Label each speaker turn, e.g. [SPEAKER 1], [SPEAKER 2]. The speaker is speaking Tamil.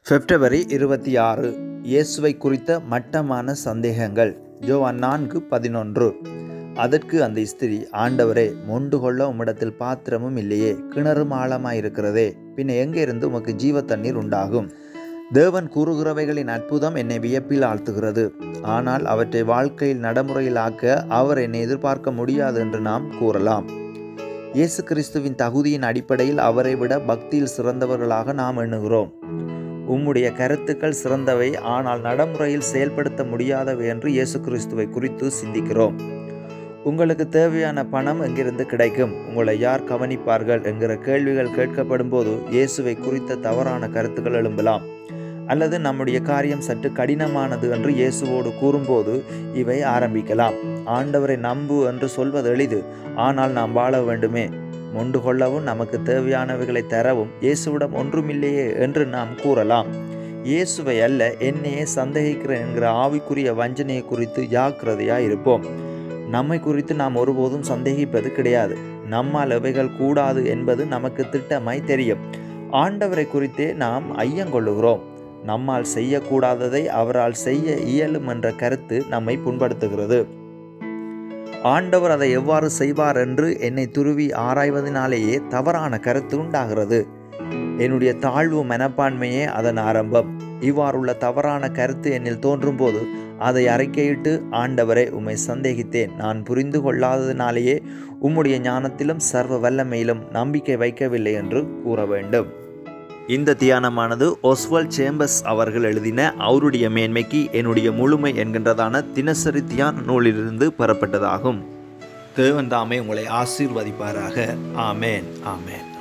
[SPEAKER 1] பிப்ரவரி இருபத்தி ஆறு இயேசுவை குறித்த மட்டமான சந்தேகங்கள் யோவான் நான்கு பதினொன்று அதற்கு அந்த ஸ்திரீ ஆண்டவரே மொண்டு கொள்ள உம்மிடத்தில் பாத்திரமும் இல்லையே கிணறும் ஆழமாயிருக்கிறதே பின்ன எங்கே இருந்து உமக்கு ஜீவ தண்ணீர் உண்டாகும் தேவன் கூறுகிறவைகளின் அற்புதம் என்னை வியப்பில் ஆழ்த்துகிறது ஆனால் அவற்றை வாழ்க்கையில் நடைமுறையில் ஆக்க அவர் என்னை எதிர்பார்க்க முடியாது என்று நாம் கூறலாம் இயேசு கிறிஸ்துவின் தகுதியின் அடிப்படையில் அவரை விட பக்தியில் சிறந்தவர்களாக நாம் எண்ணுகிறோம் உம்முடைய கருத்துக்கள் சிறந்தவை ஆனால் நடைமுறையில் செயல்படுத்த முடியாதவை என்று இயேசு கிறிஸ்துவை குறித்து சிந்திக்கிறோம் உங்களுக்கு தேவையான பணம் எங்கிருந்து கிடைக்கும் உங்களை யார் கவனிப்பார்கள் என்கிற கேள்விகள் கேட்கப்படும் போது இயேசுவை குறித்த தவறான கருத்துக்கள் எழும்பலாம் அல்லது நம்முடைய காரியம் சற்று கடினமானது என்று இயேசுவோடு கூறும்போது இவை ஆரம்பிக்கலாம் ஆண்டவரை நம்பு என்று சொல்வது எளிது ஆனால் நாம் வாழ வேண்டுமே மொண்டு கொள்ளவும் நமக்கு தேவையானவைகளை தரவும் இயேசுவிடம் ஒன்றுமில்லையே என்று நாம் கூறலாம் இயேசுவை அல்ல என்னையே சந்தேகிக்கிறேன் என்கிற ஆவிக்குரிய வஞ்சனையை குறித்து ஜாக்கிரதையாக இருப்போம் நம்மை குறித்து நாம் ஒருபோதும் சந்தேகிப்பது கிடையாது நம்மால் எவைகள் கூடாது என்பது நமக்கு திட்டமாய் தெரியும் ஆண்டவரை குறித்தே நாம் ஐயங்கொள்ளுகிறோம் நம்மால் செய்யக்கூடாததை அவரால் செய்ய இயலும் என்ற கருத்து நம்மை புண்படுத்துகிறது ஆண்டவர் அதை எவ்வாறு செய்வார் என்று என்னை துருவி ஆராய்வதனாலேயே தவறான கருத்து உண்டாகிறது என்னுடைய தாழ்வு மனப்பான்மையே அதன் ஆரம்பம் இவ்வாறுள்ள தவறான கருத்து என்னில் தோன்றும் போது அதை அறிக்கையிட்டு ஆண்டவரை உம்மை சந்தேகித்தேன் நான் புரிந்து கொள்ளாததினாலேயே உம்முடைய ஞானத்திலும் சர்வ வல்லமையிலும் நம்பிக்கை வைக்கவில்லை என்று கூற வேண்டும் இந்த தியானமானது ஒஸ்வல் சேம்பஸ் அவர்கள் எழுதின அவருடைய மேன்மைக்கு என்னுடைய முழுமை என்கின்றதான தினசரி தியான நூலிலிருந்து பெறப்பட்டதாகும் தேவன் தாமே உங்களை ஆசீர்வதிப்பாராக ஆமேன் ஆமேன்